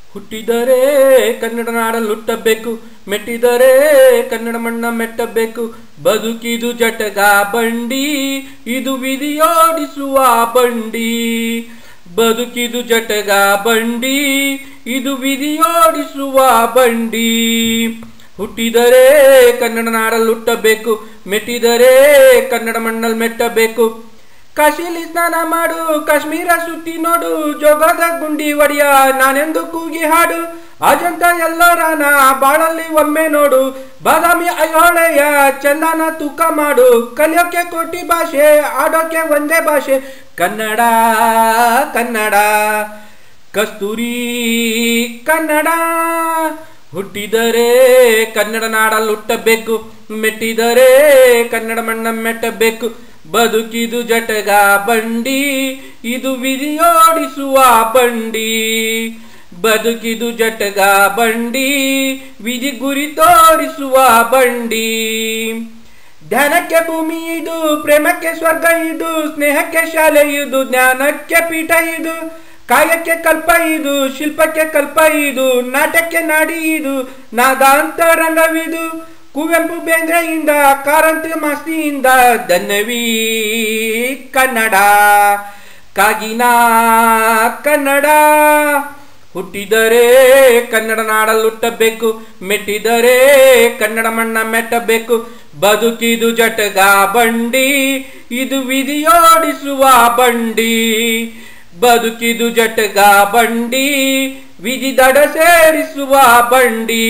ಹುಟ್ಟಿದರೆ ಕನ್ನಡ ನಾಡಲ್ಲುಟ್ಟಬೇಕು ಮೆಟ್ಟಿದರೆ ಕನ್ನಡ ಮಣ್ಣ ಮೆಟ್ಟಬೇಕು ಬದುಕಿದು ಜಟಗ ಬಂಡಿ ಇದು ವಿಧಿಯೋಡಿಸುವ ಬಂಡಿ ಬದುಕಿದು ಜಟಗ ಬಂಡಿ ಇದು ವಿಧಿಯೋಡಿಸುವ ಬಂಡಿ ಹುಟ್ಟಿದರೆ ಕನ್ನಡ ನಾಡಲ್ಲುಟ್ಟಬೇಕು ಮೆಟ್ಟಿದರೆ ಕನ್ನಡ ಮಣ್ಣಲ್ಲಿ ಮೆಟ್ಟಬೇಕು ಕಾಶಿಲಿ ಸ್ನಾನ ಮಾಡು ಕಾಶ್ಮೀರ ಸುತ್ತಿ ನೋಡು ಜೋಗದ ಗುಂಡಿ ಒಡೆಯ ನಾನೆಂದು ಕೂಗಿ ಹಾಡು ಅಜಂತ ಎಲ್ಲರನ ಬಾಳಲ್ಲಿ ಒಮ್ಮೆ ನೋಡು ಬಾದಾಮಿ ಐಹೊಳೆಯ ಚಂದನ ತೂಕ ಮಾಡು ಕಲಿಯೋಕೆ ಕೋಟಿ ಭಾಷೆ ಆಡೋಕೆ ಒಂದೇ ಭಾಷೆ ಕನ್ನಡ ಕನ್ನಡ ಕಸ್ತೂರಿ ಕನ್ನಡ ಹುಟ್ಟಿದರೆ ಕನ್ನಡ ನಾಡಲ್ಲಿ ಹುಟ್ಟಬೇಕು ಮೆಟ್ಟಿದರೆ ಕನ್ನಡ ಮಣ್ಣ ಮೆಟ್ಟಬೇಕು ಬದುಕಿದು ಜಟಗ ಬಂಡಿ ಇದು ವಿಧಿಯೋಡಿಸುವ ಬಂಡಿ ಬದುಕಿದು ಜಟಗ ಬಂಡಿ ವಿಧಿ ಗುರಿ ತೋರಿಸುವ ಬಂಡಿ ಧ್ಯಾನಕ್ಕೆ ಭೂಮಿ ಇದು ಪ್ರೇಮಕ್ಕೆ ಸ್ವರ್ಗ ಇದು ಸ್ನೇಹಕ್ಕೆ ಶಾಲೆ ಇದು ಜ್ಞಾನಕ್ಕೆ ಪೀಠ ಇದು ಕಾಯಕ್ಕೆ ಕಲ್ಪ ಇದು ಶಿಲ್ಪಕ್ಕೆ ಕಲ್ಪ ಇದು ನಾಟಕ್ಕೆ ನಾಡಿ ಇದು ನಾದಾಂತ ರಂಗವಿದು ಕುವೆಂಪು ಬೇಂದ್ರೆಯಿಂದ ಕಾರಂತ ಮಾಸ್ತಿಯಿಂದ ಧನ್ಯವೀ ಕನ್ನಡ ಕಾಗಿನ ಕನ್ನಡ ಹುಟ್ಟಿದರೆ ಕನ್ನಡ ನಾಡಲ್ಲುಟ್ಟಬೇಕು ಮೆಟ್ಟಿದರೆ ಕನ್ನಡ ಮಣ್ಣ ಮೆಟ್ಟಬೇಕು ಬದುಕಿದು ಜಟಗ ಬಂಡಿ ಇದು ವಿಧಿಯೋಡಿಸುವ ಬಂಡಿ ಬದುಕಿದು ಜಟಗ ಬಂಡಿ ವಿಧಿ ದಡ ಸೇರಿಸುವ ಬಂಡಿ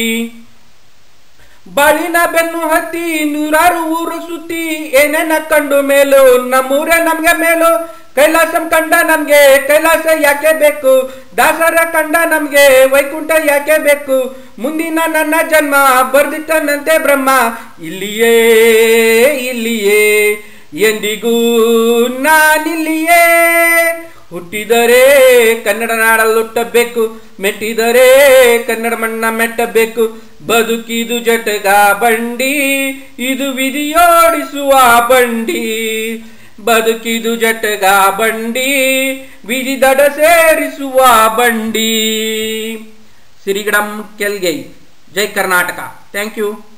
ಬಾಳಿನ ಬೆನ್ನು ಹತ್ತಿ ನೂರಾರು ಊರು ಸುತ್ತಿ ಏನೇನ ಕಂಡು ಮೇಲು ನಮ್ಮೂರೇ ನಮ್ಗೆ ಮೇಲು ಕೈಲಾಸಂ ಕಂಡ ನಮ್ಗೆ ಕೈಲಾಸ ಯಾಕೆ ಬೇಕು ದಾಸರ ಕಂಡ ನಮ್ಗೆ ವೈಕುಂಠ ಯಾಕೆ ಬೇಕು ಮುಂದಿನ ನನ್ನ ಜನ್ಮ ಬರ್ದಿಟ್ಟನಂತೆ ಬ್ರಹ್ಮ ಇಲ್ಲಿಯೇ ಇಲ್ಲಿಯೇ ಎಂದಿಗೂ ನಾನಿಲ್ಲಿಯೇ ಹುಟ್ಟಿದರೆ ಕನ್ನಡ ನಾಡಲ್ಲುಟ್ಟಬೇಕು ಮೆಟ್ಟಿದರೆ ಕನ್ನಡ ಮಣ್ಣ ಮೆಟ್ಟಬೇಕು ಬದುಕಿದು ಜಟಗ ಬಂಡಿ ಇದು ವಿಧಿಯೋಡಿಸುವ ಬಂಡಿ ಬದುಕಿದು ಜಟಗ ಬಂಡಿ ವಿಧಿ ದಡ ಸೇರಿಸುವ ಬಂಡಿ ಸಿರಿಗಡಂ ಕೆಲ್ಗೈ ಜೈ ಕರ್ನಾಟಕ ಥ್ಯಾಂಕ್ ಯು